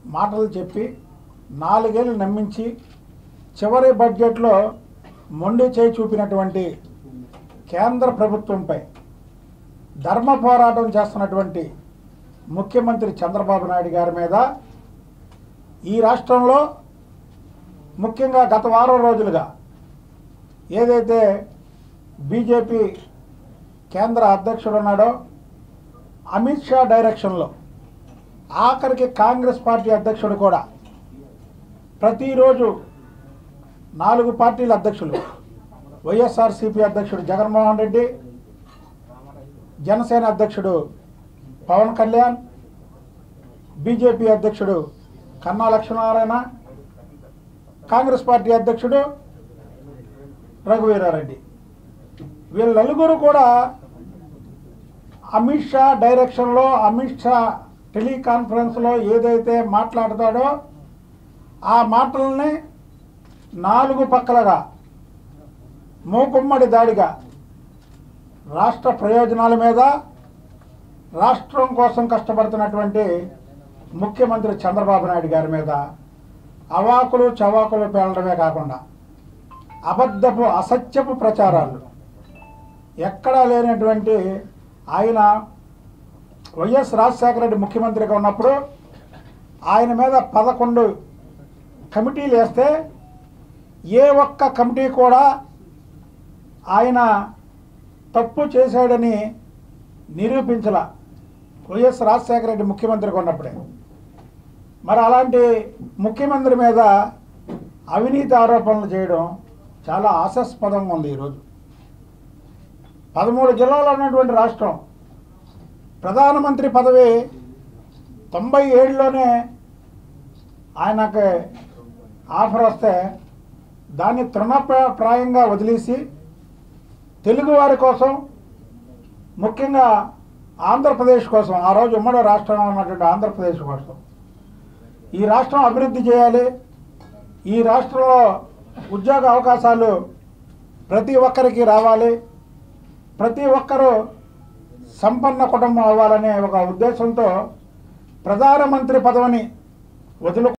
మాటలు చెప్పి నాలుగేళ్ళు నమ్మించి చివరి బడ్జెట్లో మొండి చేయి చూపినటువంటి కేంద్ర ప్రభుత్వంపై ధర్మ పోరాటం చేస్తున్నటువంటి ముఖ్యమంత్రి చంద్రబాబు నాయుడు గారి మీద ఈ రాష్ట్రంలో ముఖ్యంగా గత వారం రోజులుగా ఏదైతే బీజేపీ కేంద్ర అధ్యక్షుడు ఉన్నాడో అమిత్ షా డైరెక్షన్లో ఆఖరికి కాంగ్రెస్ పార్టీ అధ్యక్షుడు కూడా ప్రతిరోజు నాలుగు పార్టీల అధ్యక్షులు వైఎస్ఆర్సీపీ అధ్యక్షుడు జగన్మోహన్ రెడ్డి జనసేన అధ్యక్షుడు పవన్ కళ్యాణ్ బీజేపీ అధ్యక్షుడు కన్నా లక్ష్మీనారాయణ కాంగ్రెస్ పార్టీ అధ్యక్షుడు రఘువీరారెడ్డి వీళ్ళ నలుగురు కూడా అమిత్ షా డైరెక్షన్లో అమిత్ షా టెలికాన్ఫరెన్స్లో ఏదైతే మాట్లాడతాడో ఆ మాటల్ని నాలుగు పక్కలుగా మూకుమ్మడి దాడిగా రాష్ట్ర ప్రయోజనాల మీద రాష్ట్రం కోసం కష్టపడుతున్నటువంటి ముఖ్యమంత్రి చంద్రబాబు నాయుడు గారి మీద అవాకులు చవాకులు పేలడమే కాకుండా అబద్ధపు అసత్యపు ప్రచారాలు ఎక్కడా లేనటువంటి ఆయన వైఎస్ రాజశేఖర రెడ్డి ముఖ్యమంత్రిగా ఉన్నప్పుడు ఆయన మీద పదకొండు కమిటీలు వేస్తే ఏ ఒక్క కమిటీ కూడా ఆయన తప్పు చేశాడని నిరూపించల వైఎస్ రాజశేఖర రెడ్డి ముఖ్యమంత్రిగా ఉన్నప్పుడే మరి అలాంటి ముఖ్యమంత్రి మీద అవినీతి ఆరోపణలు చేయడం చాలా ఆశాస్పదంగా ఉంది ఈరోజు పదమూడు జిల్లాలో ఉన్నటువంటి రాష్ట్రం ప్రధానమంత్రి పదవి తొంభై ఏడులోనే ఆయనకి ఆఫర్ వస్తే దాన్ని తృణప్రాయంగా వదిలేసి తెలుగువారి కోసం ముఖ్యంగా ఆంధ్రప్రదేశ్ కోసం ఆ రోజు ఉమ్మడి రాష్ట్రంలో ఉన్నటువంటి ఆంధ్రప్రదేశ్ కోసం ఈ రాష్ట్రం అభివృద్ధి చేయాలి ఈ రాష్ట్రంలో ఉద్యోగ అవకాశాలు ప్రతి ఒక్కరికి రావాలి ప్రతి ఒక్కరూ సంపన్న కుటుంబం అవ్వాలనే ఒక ఉద్దేశంతో ప్రధానమంత్రి పదవిని వదులు